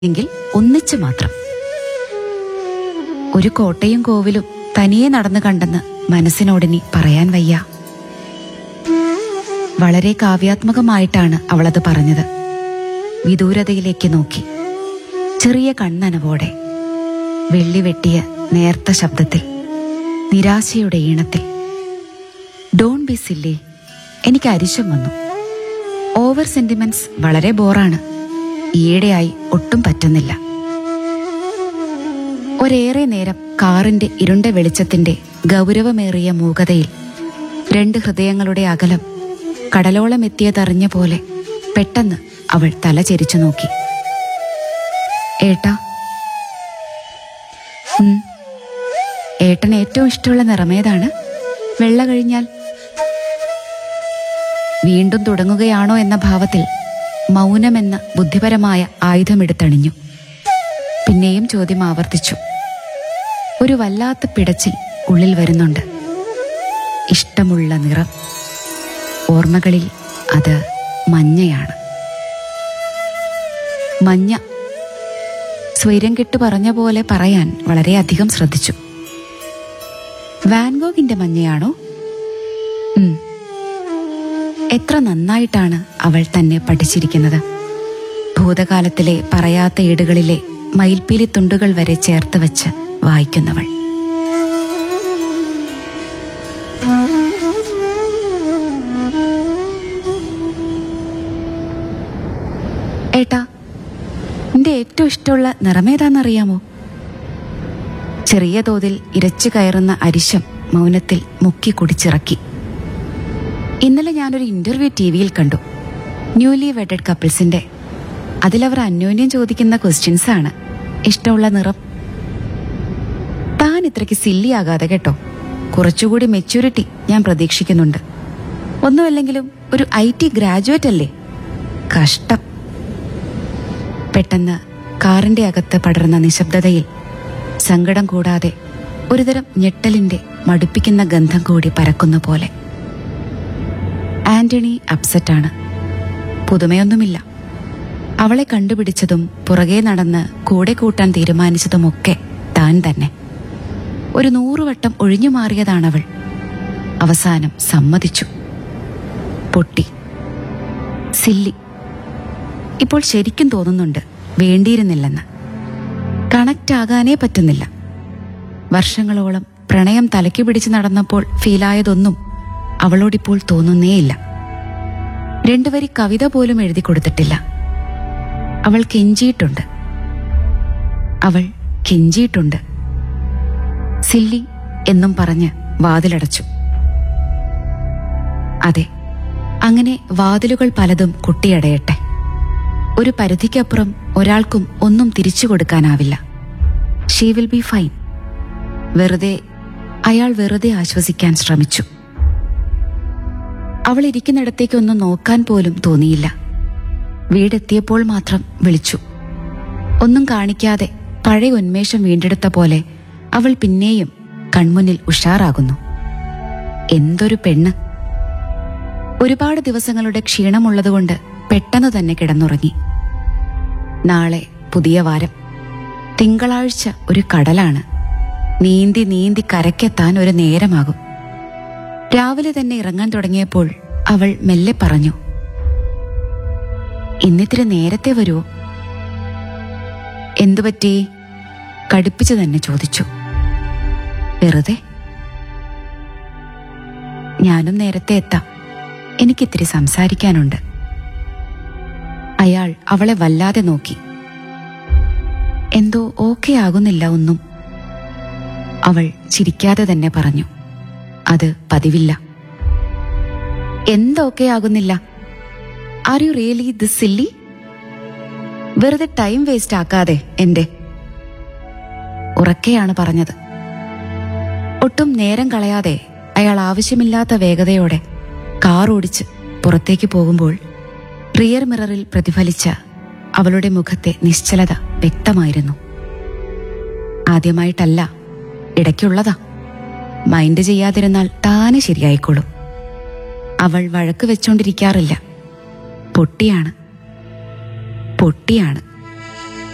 എങ്കിൽ ഒന്നിച്ചു മാത്രം ഒരു കോട്ടയും കോവിലും തനിയെ നടന്നു കണ്ടെന്ന് മനസ്സിനോടിനി പറയാൻ വയ്യ വളരെ കാവ്യാത്മകമായിട്ടാണ് അവളത് പറഞ്ഞത് വിദൂരതയിലേക്ക് നോക്കി ചെറിയ കണ്ണനവോടെ വെള്ളി വെട്ടിയ നേർത്ത ശബ്ദത്തിൽ നിരാശയുടെ ഈണത്തിൽ ഡോൺ ബി സില്ലി എനിക്ക് അരിശം വന്നു ഓവർ സെന്റിമെന്റ്സ് വളരെ ബോറാണ് ഈയിടെയായി ഒട്ടും പറ്റുന്നില്ല ഒരേറെ നേരം കാറിന്റെ ഇരുണ്ട വെളിച്ചത്തിന്റെ ഗൗരവമേറിയ മൂകതയിൽ രണ്ട് ഹൃദയങ്ങളുടെ അകലം കടലോളം എത്തിയതറിഞ്ഞ പോലെ പെട്ടെന്ന് അവൾ തല ചെരിച്ചു നോക്കി ഏട്ടാ ഉം. ഏട്ടന് ഏറ്റവും ഇഷ്ടമുള്ള നിറമേതാണ് വെള്ള കഴിഞ്ഞാൽ വീണ്ടും തുടങ്ങുകയാണോ എന്ന ഭാവത്തിൽ മൗനമെന്ന ബുദ്ധിപരമായ ആയുധമെടുത്തണിഞ്ഞു പിന്നെയും ചോദ്യം ആവർത്തിച്ചു ഒരു വല്ലാത്ത പിടച്ചിൽ ഉള്ളിൽ വരുന്നുണ്ട് ഇഷ്ടമുള്ള നിറം ഓർമ്മകളിൽ അത് മഞ്ഞയാണ് മഞ്ഞ സ്വൈരം കെട്ട് പറഞ്ഞ പോലെ പറയാൻ വളരെയധികം ശ്രദ്ധിച്ചു വാൻഗോഗിന്റെ മഞ്ഞയാണോ ഉം എത്ര നന്നായിട്ടാണ് അവൾ തന്നെ പഠിച്ചിരിക്കുന്നത് ഭൂതകാലത്തിലെ പറയാത്ത ഏടുകളിലെ മയിൽപ്പീലി തുണ്ടുകൾ വരെ ചേർത്ത് വെച്ച് വായിക്കുന്നവൾ ഏട്ടാ നിന്റെ ഏറ്റവും ഇഷ്ടമുള്ള നിറമേതാന്നറിയാമോ ചെറിയ തോതിൽ ഇരച്ചു കയറുന്ന അരിശം മൗനത്തിൽ മുക്കി കുടിച്ചിറക്കി ഇന്നലെ ഞാനൊരു ഇന്റർവ്യൂ ടി വിയിൽ കണ്ടു ന്യൂലി വെഡഡ് കപ്പിൾസിന്റെ അതിലവർ അന്യോന്യം ചോദിക്കുന്ന ക്വസ്റ്റ്യൻസ് ആണ് ഇഷ്ടമുള്ള നിറം താൻ ഇത്രയ്ക്ക് സില്ലി ആകാതെ കേട്ടോ കുറച്ചുകൂടി മെച്യൂരിറ്റി ഞാൻ പ്രതീക്ഷിക്കുന്നുണ്ട് ഒന്നുമല്ലെങ്കിലും ഒരു ഐ ടി ഗ്രാജുവേറ്റ് അല്ലേ കഷ്ടം പെട്ടെന്ന് കാറിന്റെ അകത്ത് പടർന്ന നിശബ്ദതയിൽ സങ്കടം കൂടാതെ ഒരുതരം ഞെട്ടലിന്റെ മടുപ്പിക്കുന്ന ഗന്ധം കൂടി പരക്കുന്ന പോലെ ആന്റണി അപ്സെറ്റാണ് പുതുമയൊന്നുമില്ല അവളെ കണ്ടുപിടിച്ചതും പുറകെ നടന്ന് കൂടെ കൂട്ടാൻ തീരുമാനിച്ചതുമൊക്കെ താൻ തന്നെ ഒരു നൂറുവട്ടം ഒഴിഞ്ഞു മാറിയതാണവൾ അവസാനം സമ്മതിച്ചു പൊട്ടി സില്ലി ഇപ്പോൾ ശരിക്കും തോന്നുന്നുണ്ട് വേണ്ടിയിരുന്നില്ലെന്ന് കണക്റ്റ് ആകാനേ പറ്റുന്നില്ല വർഷങ്ങളോളം പ്രണയം തലയ്ക്ക് പിടിച്ച് നടന്നപ്പോൾ ഫീലായതൊന്നും അവളോടിപ്പോൾ തോന്നുന്നേയില്ല രണ്ടുവരി കവിത പോലും എഴുതി കൊടുത്തിട്ടില്ല അവൾ കെഞ്ചിയിട്ടുണ്ട് അവൾ കെഞ്ചിയിട്ടുണ്ട് സില്ലി എന്നും പറഞ്ഞ് വാതിലടച്ചു അതെ അങ്ങനെ വാതിലുകൾ പലതും കുട്ടിയടയട്ടെ ഒരു പരിധിക്കപ്പുറം ഒരാൾക്കും ഒന്നും തിരിച്ചു കൊടുക്കാനാവില്ല ഷീ വിൽ ബി ഫൈൻ വെറുതെ അയാൾ വെറുതെ ആശ്വസിക്കാൻ ശ്രമിച്ചു അവൾ ഇരിക്കുന്നിടത്തേക്കൊന്നും നോക്കാൻ പോലും തോന്നിയില്ല വീടെത്തിയപ്പോൾ മാത്രം വിളിച്ചു ഒന്നും കാണിക്കാതെ പഴയ ഉന്മേഷം വീണ്ടെടുത്ത പോലെ അവൾ പിന്നെയും കൺമുന്നിൽ ഉഷാറാകുന്നു എന്തൊരു പെണ്ണ് ഒരുപാട് ദിവസങ്ങളുടെ ക്ഷീണമുള്ളതുകൊണ്ട് പെട്ടെന്ന് തന്നെ കിടന്നുറങ്ങി നാളെ പുതിയ വാരം തിങ്കളാഴ്ച ഒരു കടലാണ് നീന്തി നീന്തി കരക്കെത്താൻ ഒരു നേരമാകും രാവിലെ തന്നെ ഇറങ്ങാൻ തുടങ്ങിയപ്പോൾ അവൾ മെല്ലെ പറഞ്ഞു ഇന്നിത്തിരി നേരത്തെ വരുമോ എന്തുപറ്റി കടുപ്പിച്ചു തന്നെ ചോദിച്ചു വെറുതെ ഞാനും നേരത്തെ എത്താം എനിക്കിത്തിരി സംസാരിക്കാനുണ്ട് അയാൾ അവളെ വല്ലാതെ നോക്കി എന്തോ ഓക്കെ ആകുന്നില്ല ഒന്നും അവൾ ചിരിക്കാതെ തന്നെ പറഞ്ഞു അത് പതിവില്ല എന്തൊക്കെ ആകുന്നില്ല are you really this silly വെറുതെ ടൈം വേസ്റ്റ് ആക്കാതെ എന്റെ ഉറക്കെയാണ് പറഞ്ഞത് ഒട്ടും നേരം കളയാതെ അയാൾ ആവശ്യമില്ലാത്ത വേഗതയോടെ കാർ ഓടിച്ച് പുറത്തേക്ക് പോകുമ്പോൾ റിയർ മിററിൽ പ്രതിഫലിച്ച അവളുടെ മുഖത്തെ നിശ്ചലത വ്യക്തമായിരുന്നു ആദ്യമായിട്ടല്ല ഇടയ്ക്കുള്ളതാ മൈൻഡ് ചെയ്യാതിരുന്നാൽ താനെ ശരിയായിക്കോളും അവൾ വഴക്ക് വെച്ചോണ്ടിരിക്കാറില്ല പൊട്ടിയാണ് പൊട്ടിയാണ്